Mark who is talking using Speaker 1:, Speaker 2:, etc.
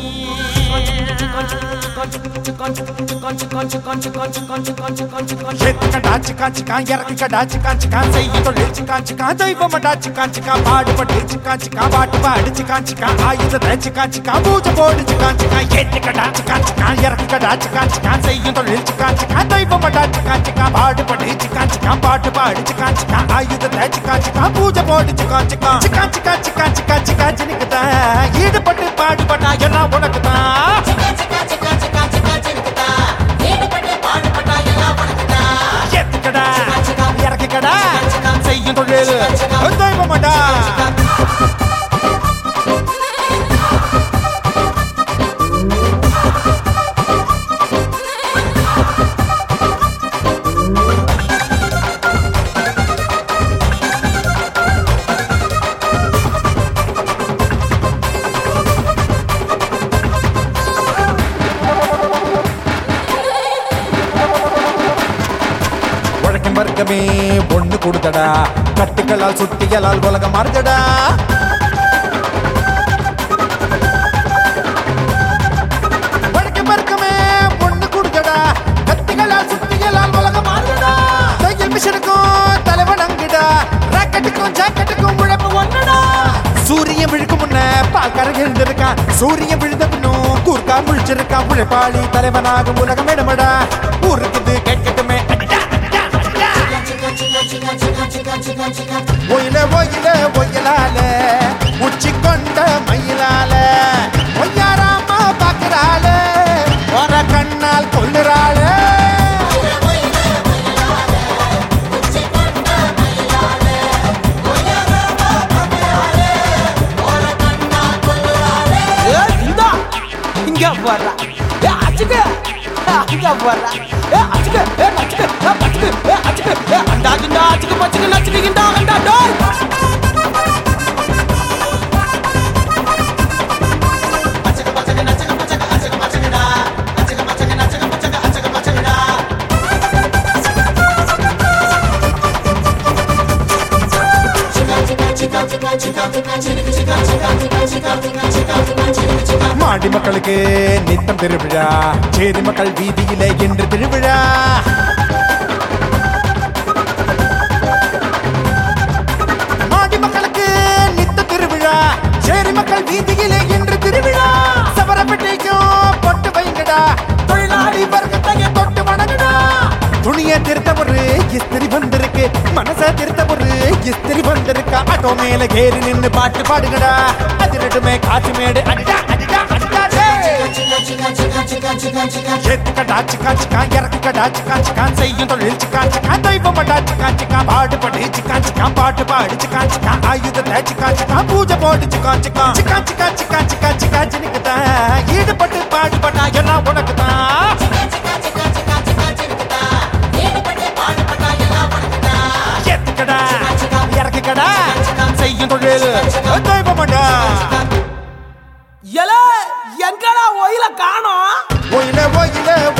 Speaker 1: சிக்கடா சிக்கா சிக்கா இறக்குக்கடா சிக்கா சிக்கா செய்ய தொழில் சிக்கா சிக்கா தெய்வமடா சிக்கா சிக்கா பாடுபட்டு சிக்கா சிக்கா பாட்டு பாடு சிக்கா சிக்கா ஆயுதத்தை சிக்கா சிக்கா பூஜை போடு சிக்கா சிக்கா ஏற்றுக்கடா சிக்கா சிக்கா இறக்குக்கடா சிக்கா சிக்கா செய்ய தொழில் சிக்கா சிக்கா தெய்வமடா சிக்கா சிக்கா பாடுபட்டு சிக்கா சிக்கா பாட்டு பாடு சிக்கா சிக்கா ஆயுதத்தை சிக்கா சிக்கா பூஜை போடு சிக்கா சிக்கா சிக்கா சிக்கா சிக்கா சிக்கா சிக்கா சினிக்குதா ஈடுபட்டு பாடுபட்டா எல்லாம் உனக்கு தான் ஏத்துக்கடா இறக்குக்கடா செய்யும் தொழில் தெய்வமடா உழைக்கும் வர்க்கமே ஒண்ணு கொடுத்தடா கட்டுக்களால் சுத்திகளால் உலகம் மாறுதடா உழைக்கும் வர்க்கமே ஒண்ணு கொடுத்தடா கத்திகளால் சுத்திகளால் உலகம் மாறுதடா தையல் மிஷினுக்கும் தலைவன் அங்குடா ராக்கெட்டுக்கும் ஜாக்கெட்டுக்கும் உழைப்பு ஒண்ணுடா சூரியன் விழுக்கும் முன்ன பால்கார எழுந்திருக்கான் சூரியன் விழுந்த பின்னும் கூர்க்கா முழிச்சிருக்கான் உழைப்பாளி தலைவனாகும் உலகம் இடமடா ஊருக்குது கேட்கட்டுமே அடிடா, அடிடா, அடிடா. ஒயில ஒயில ஒயிலால உச்சி கொண்ட மயிலால ஒய்யாராமா பாக்குறாள வர கண்ணால் கொள்ளுறாள
Speaker 2: ஏய், இந்தா. இங்க போடுறா. ஏய், அச்சுக்கு. ஏய், இங்க போடுறா. ஏய், அச்சுக்கு. ஏய், நச்சுக்கு. ஏய், பச்சுக்கு. ஏய், அச்சுக்கு. ஏய், அண்டா, கிண்டா, அச்சுக்கு, பச்சுக்கு, நச்சுக்கு, கிண்டா, அண்டா, டோய்.
Speaker 1: மாடி மக்களுக்கு நித்தம் திருவிழா சேரி மக்கள் வீதியிலே என்று திருவிழா மாடி மக்களுக்கு நித்த திருவிழா சேரி மக்கள் வீதியிலே என்று திருவிழா சவரப்பட்டிக்கும் பொட்டு வைங்கடா தொழிலாளி வர்க்கத்தையே தொட்டு வணங்குடா துணிய திருத்த ஒரு இஸ்திரி வந்திருக்கு மனச திருத்த ஒரு இஸ்திரி வந்திருக்கா ஆட்டோ மேல கேறி நின்னு பாட்டு பாடுங்கடா அதிரட்டுமே காசு மேடு அடிடா அடிடா அடிடா டேய். ஏத்துக்கடா சிக்கா சிக்கா இறக்குக்கடா சிக்கா சிக்கா செய்யும் தொழில் சிக்கா சிக்கா தெய்வமடா சிக்கா சிக்கா பாடுபடு சிக்கா சிக்கா பாட்டு பாடு சிக்கா சிக்கா ஆயுதத்தை சிக்கா சிக்கா பூஜை போடு சிக்கா சிக்கா சிக்கா சிக்கா சிக்கா சிக்கா சிக்கா சினிக்குதா ஈடுபட்டு பாடுபட்டா எல்லாம் உனக்கு தான் ஏத்துக்கடா இறக்குக்கடா செய்யும் தொழில் தெய்வமடா
Speaker 2: எலே, எங்கடா ஒயில காணோம்
Speaker 1: ஒயில ஒயில